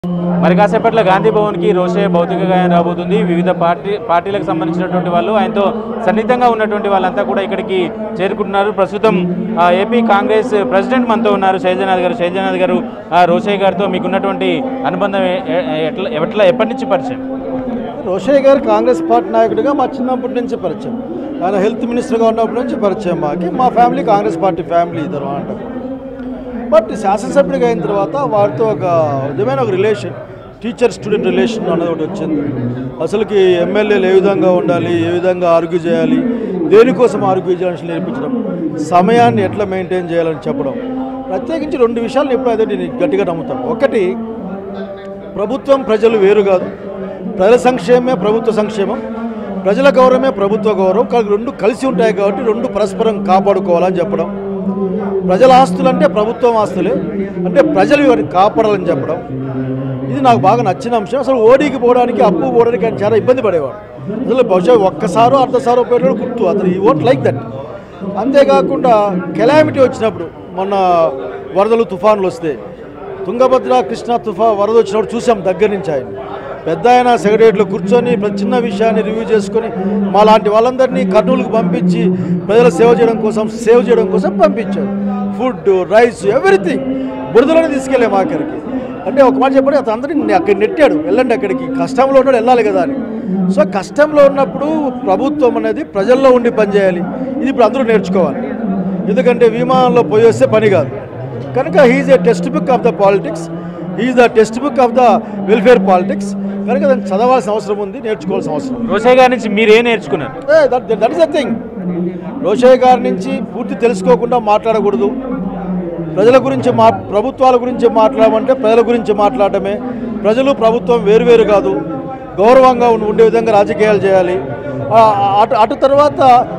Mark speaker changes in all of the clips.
Speaker 1: మరి కాసేపట్లో గాంధీ భవన్కి రోషే భౌతిక గాయం రాబోతుంది వివిధ పార్టీ పార్టీలకు సంబంధించినటువంటి వాళ్ళు ఆయనతో సన్నిహితంగా ఉన్నటువంటి వాళ్ళంతా కూడా ఇక్కడికి చేరుకుంటున్నారు ప్రస్తుతం ఆ, ఏపీ కాంగ్రెస్ ప్రెసిడెంట్ మనతో ఉన్నారు శైలజనాథ్ గారు శైలజనాథ్ గారు ఆ, రోషే గారితో మీకున్నటువంటి అనుబంధం ఎ- ఎ- ఎట్లా ఎట్లా ఎప్పటి నుంచి పరిచయం
Speaker 2: రోషయ్య గారు కాంగ్రెస్ పార్టీ నాయకుడిగా మా చిన్నప్పటి నుంచి పరిచయం ఆయన హెల్త్ మినిస్టర్గా ఉన్నప్పటి నుంచి పరిచయం మాకి మా ఫ్యామిలీ కాంగ్రెస్ పార్టీ ఫ్యామిలీ ఇద్దరు అంటారు బట్ శాసనసభ్యుడిగా అయిన తర్వాత వారితో ఒక విధమైన ఒక రిలేషన్ టీచర్ స్టూడెంట్ రిలేషన్ అనేది ఒకటి వచ్చింది అసలుకి ఎమ్మెల్యేలు ఏ విధంగా ఉండాలి ఏ విధంగా ఆర్గ్యూ చేయాలి దేనికోసం ఆర్గ్యూ చేయాలని నేర్పించడం సమయాన్ని ఎట్లా మెయింటైన్ చేయాలని చెప్పడం ప్రత్యేకించి రెండు విషయాలను ఎప్పుడు అదే నేను గట్టిగా నమ్ముతాను ఒకటి ప్రభుత్వం ప్రజలు వేరు కాదు ప్రజల సంక్షేమమే ప్రభుత్వ సంక్షేమం ప్రజల గౌరవమే ప్రభుత్వ గౌరవం కానీ రెండు కలిసి ఉంటాయి కాబట్టి రెండు పరస్పరం కాపాడుకోవాలని చెప్పడం ప్రజల ఆస్తులు అంటే ప్రభుత్వం ఆస్తులే అంటే ప్రజలు వారిని కాపాడాలని చెప్పడం ఇది నాకు బాగా నచ్చిన అంశం అసలు ఓడీకి పోవడానికి అప్పు పోవడానికి ఆయన చాలా ఇబ్బంది పడేవాడు అసలు బహుశా ఒక్కసారో అర్ధసారో పోయినాడు గుర్తు అతను ఈ ఓట్ లైక్ దట్ అంతేకాకుండా కెలామిటీ వచ్చినప్పుడు మొన్న వరదలు తుఫాన్లు వస్తే తుంగభద్ర కృష్ణా తుఫా వరద వచ్చినప్పుడు చూసాం దగ్గర నుంచి ఆయన పెద్ద ఆయన సెక్రటరియట్లో కూర్చొని ప్రతి చిన్న విషయాన్ని రివ్యూ చేసుకొని మా లాంటి వాళ్ళందరినీ కర్నూలుకు పంపించి ప్రజల సేవ చేయడం కోసం సేవ్ చేయడం కోసం పంపించారు ఫుడ్ రైస్ ఎవ్రీథింగ్ బురదలోనే తీసుకెళ్ళాం ఆఖరికి అంటే ఒక మాట చెప్పండి అతను అందరినీ అక్కడ నెట్టాడు వెళ్ళండి అక్కడికి కష్టంలో ఉన్నాడు వెళ్ళాలి కదా అని సో కష్టంలో ఉన్నప్పుడు ప్రభుత్వం అనేది ప్రజల్లో ఉండి పనిచేయాలి ఇది ఇప్పుడు అందరూ నేర్చుకోవాలి ఎందుకంటే విమానంలో పోయి వస్తే పని కాదు కనుక he is a textbook of the politics he is the textbook of the welfare politics కనుక దాన్ని చదవాల్సిన అవసరం ఉంది నేర్చుకోవాల్సిన అవసరం ఉంది
Speaker 1: రోషే గారి నుంచి మీరు ఏం నేర్చుకున్నారు
Speaker 2: that is the thing Rosaiah గారి నుంచి పూర్తి తెలుసుకోకుండా మాట్లాడకూడదు ప్రజల గురించి మా ప్రభుత్వాల గురించి మాట్లాడమంటే ప్రజల గురించి మాట్లాడటమే ప్రజలు ప్రభుత్వం వేరువేరు కాదు గౌరవంగా ఉండి- ఉండే విధంగా రాజకీయాలు చేయాలి ఆ, అటు అటు తర్వాత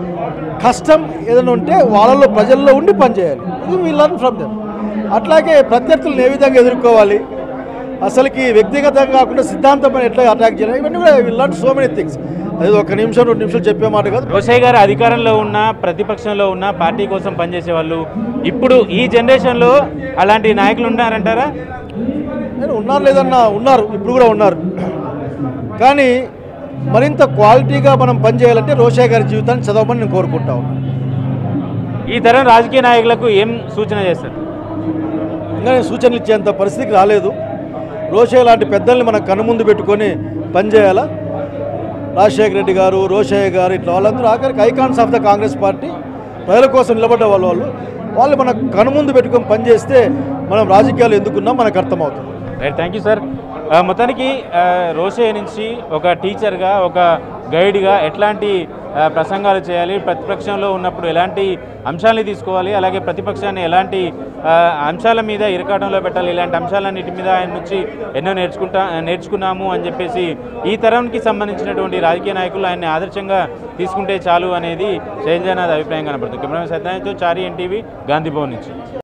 Speaker 2: కష్టం ఏదైనా ఉంటే వాళ్ళలో ప్రజల్లో ఉండి పనిచేయాలి ఇది వీ లర్న్ ఫ్రమ్ దెమ్ అట్లాగే ప్రత్యర్థులను ఏ విధంగా ఎదుర్కోవాలి అసలుకి వ్యక్తిగతంగా కాకుండా సిద్ధాంతమైన ఎట్లా అటాక్ చేయాలి ఇవన్నీ కూడా we learn so many things అది ఒక నిమిషం రెండు నిమిషాలు చెప్పే మాట కాదు
Speaker 1: రోషయ్య గారు అధికారంలో ఉన్న ప్రతిపక్షంలో ఉన్న పార్టీ కోసం పనిచేసే వాళ్ళు ఇప్పుడు ఈ జనరేషన్లో అలాంటి నాయకులు ఉన్నారంటారా
Speaker 2: నేను ఉన్నారు లేదన్నా ఉన్నారు ఇప్పుడు కూడా ఉన్నారు కానీ మరింత క్వాలిటీగా మనం పనిచేయాలంటే రోషయ్య గారి జీవితాన్ని చదవమని నేను కోరుకుంటా ఉన్నాను
Speaker 1: ఈ తరం రాజకీయ నాయకులకు ఏం సూచన చేస్తారు
Speaker 2: ఇంకా నేను సూచనలు ఇచ్చేంత పరిస్థితికి రాలేదు రోషయ్య లాంటి పెద్దల్ని మనం కనుముందు పెట్టుకొని పనిచేయాలా రాజశేఖర రెడ్డి గారు రోషయ్య గారు ఇట్లా వాళ్ళందరూ ఆఖరికి icons of the Congress party ప్రజల కోసం నిలబడ్డ వాళ్ళు వాళ్ళు వాళ్ళు మన కనుముందు పెట్టుకొని పనిచేస్తే మనం రాజకీయాలు ఎందుకున్నాం మనకు అర్థమవుతుంది
Speaker 1: రైట్ థ్యాంక్ యూ సార్ ఆ, మొత్తానికి ఆ, రోషే నుంచి ఒక టీచర్గా ఒక గైడ్గా ఎట్లాంటి ఆ, ప్రసంగాలు చేయాలి ప్రతిపక్షంలో ఉన్నప్పుడు ఎలాంటి అంశాలని తీసుకోవాలి అలాగే ప్రతిపక్షాన్ని ఎలాంటి ఆ, అంశాల మీద ఇరకాటంలో పెట్టాలి ఇలాంటి అంశాలన్నిటి మీద ఆయన నుంచి ఎన్నో నేర్చుకుంటా నేర్చుకున్నాము అని చెప్పేసి ఈ తరంకి సంబంధించినటువంటి రాజకీయ నాయకులు ఆయన్ని ఆదర్శంగా తీసుకుంటే చాలు అనేది శైలజానాథ్ అభిప్రాయం కనబడుతుంది కెమెరా సత్యనారాయణతో చారి ఎన్టీవీ గాంధీ భవన్ నుంచి